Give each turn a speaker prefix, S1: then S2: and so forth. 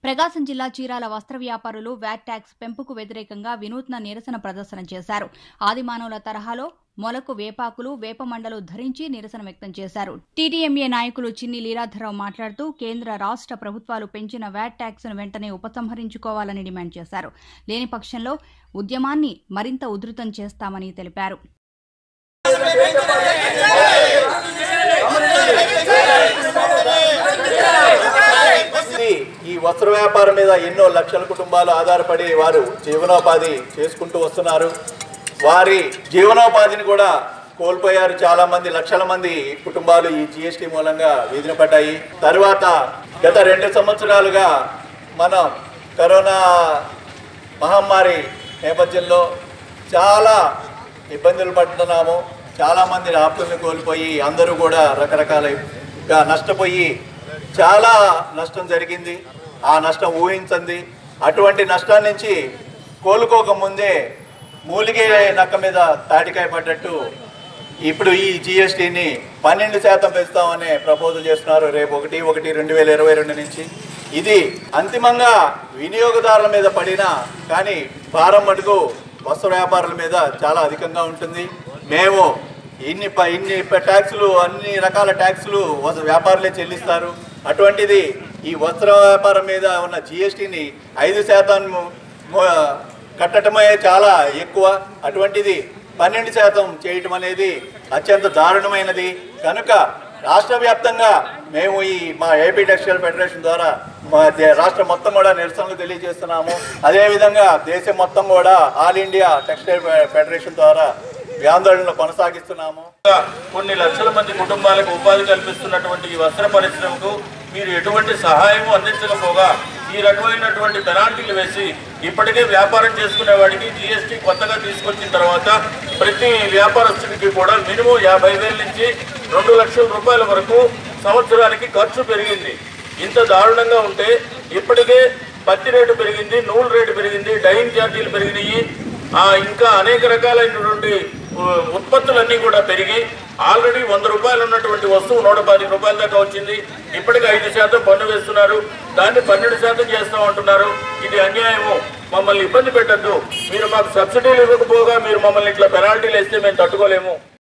S1: ప్రకాశం జిల్లా చీరాల వస్త్ర వ్యాపారులు వ్యాట్ ట్యాక్స్ పెంపుకు వ్యతిరేకంగా వినూత్న నిరసన ప్రదర్శన చేశారు ఆదిమానవుల తరహాలో మొలకు వేపాకులు వేప మండలు ధరించి నిరసన వ్యక్తం చేశారు టీడీఎంఏ నాయకులు చిన్ని లీలాధరరావు మాట్లాడుతూ కేంద్ర రాష్ట్ర ప్రభుత్వాలు పెంచిన వ్యాట్ ట్యాక్స్ ను వెంటనే ఉపసంహరించుకోవాలని డిమాండ్ చేశారు లేని పక్షంలో ఉద్యమాన్ని మరింత ఉధృతం చేస్తామని తెలిపారు
S2: ఇది ఈ వస్త్ర వ్యాపారం మీద ఎన్నో లక్షల కుటుంబాలు ఆధారపడి వారు జీవనోపాధి చేసుకుంటూ వస్తున్నారు వారి జీవనోపాధిని కూడా కోల్పోయారు చాలా మంది లక్షల మంది కుటుంబాలు ఈ జిఎస్టీ మూలంగా వీధిన పడ్డాయి తర్వాత గత రెండు సంవత్సరాలుగా మనం కరోనా మహమ్మారి నేపథ్యంలో చాలా ఇబ్బందులు పడుతున్నాము చాలా మంది ఆప్తుల్ని కోల్పోయి అందరూ కూడా రకరకాలుగా నష్టపోయి చాలా నష్టం జరిగింది ఆ నష్టం ఊహించింది అటువంటి నష్టం నుంచి కోలుకోకముందే మూలిగే నక్క మీద తాటికాయ పడ్డట్టు ఇప్పుడు ఈ జిఎస్టీని పన్నెండు శాతం పెంచుతామనే ప్రపోజల్ చేస్తున్నారు రేపు ఒకటి ఒకటి రెండు వేల ఇరవై రెండు నుంచి ఇది అంతిమంగా వినియోగదారుల మీద పడినా కానీ భారం మటుకు వస్త్ర వ్యాపారుల మీద చాలా అధికంగా ఉంటుంది మేము ఇన్ని ప- ఇన్ని ప- ట్యాక్సులు అన్ని రకాల ట్యాక్సులు వస్- వ్యాపారులే చెల్లిస్తారు అటువంటిది ఈ వస్త్ర వ్యాపారం మీద ఉన్న జిఎస్టీని ఐదు శాతం మొ- కట్టడమే చాలా ఎక్కువ అటువంటిది పన్నెండు శాతం చేయటం అనేది అత్యంత దారుణమైనది కనుక రాష్ట్ర వ్యాప్తంగా మేము ఈ మా ఏపీ టెక్స్టైల్ ఫెడరేషన్ ద్వారా మా దే- రాష్ట్రం మొత్తం కూడా నిరసనలు తెలియజేస్తున్నాము అదేవిధంగా దేశం మొత్తం కూడా ఆల్ ఇండియా టెక్స్టైల్ ఫె- ఫెడరేషన్ ద్వారా ఈ ఆందోళనలు కొనసాగిస్తున్నాము
S3: కొన్ని లక్షల మంది కుటుంబాలకు ఉపాధి కల్పిస్తున్నటువంటి ఈ వస్త్ర పరిశ్రమకు మీరు ఎటువంటి సహాయము అందించకపోగా ఈ రకమైనటువంటి పెనాల్టీలు వేసి ఇప్పటికే వ్యాపారం చేసుకునే వాడికి జిఎస్టీ కొత్తగా తీసుకొచ్చిన తర్వాత ప్రతి వ్యాపారస్తుడికి కూడా మినిమం యాభై వేల నుంచి రెండు లక్షల రూపాయల వరకు సంవత్సరానికి ఖర్చు పెరిగింది ఇంత దారుణంగా ఉంటే ఇప్పటికే పత్తి రేటు పెరిగింది నూలు రేటు పెరిగింది డైయింగ్ ఛార్జీలు పెరిగినాయి ఆ, ఇంకా అనేక రకాలైనటువంటి ఉ, ఉత్పత్తులన్నీ కూడా పెరిగి ఆల్రెడీ వంద రూపాయలు ఉన్నటువంటి వస్తువు నూట పది రూపాయల దాకా వచ్చింది ఇప్పటికి ఐదు శాతం పన్ను వేస్తున్నారు దాన్ని పన్నెండు శాతం చేస్తాం అంటున్నారు ఇది అన్యాయము మమ్మల్ని ఇబ్బంది పెట్టద్దు మీరు మాకు సబ్సిడీలు ఇవ్వకపోగా మీరు మమ్మల్ని ఇట్లా పెనాల్టీలు వేస్తే మేము తట్టుకోలేము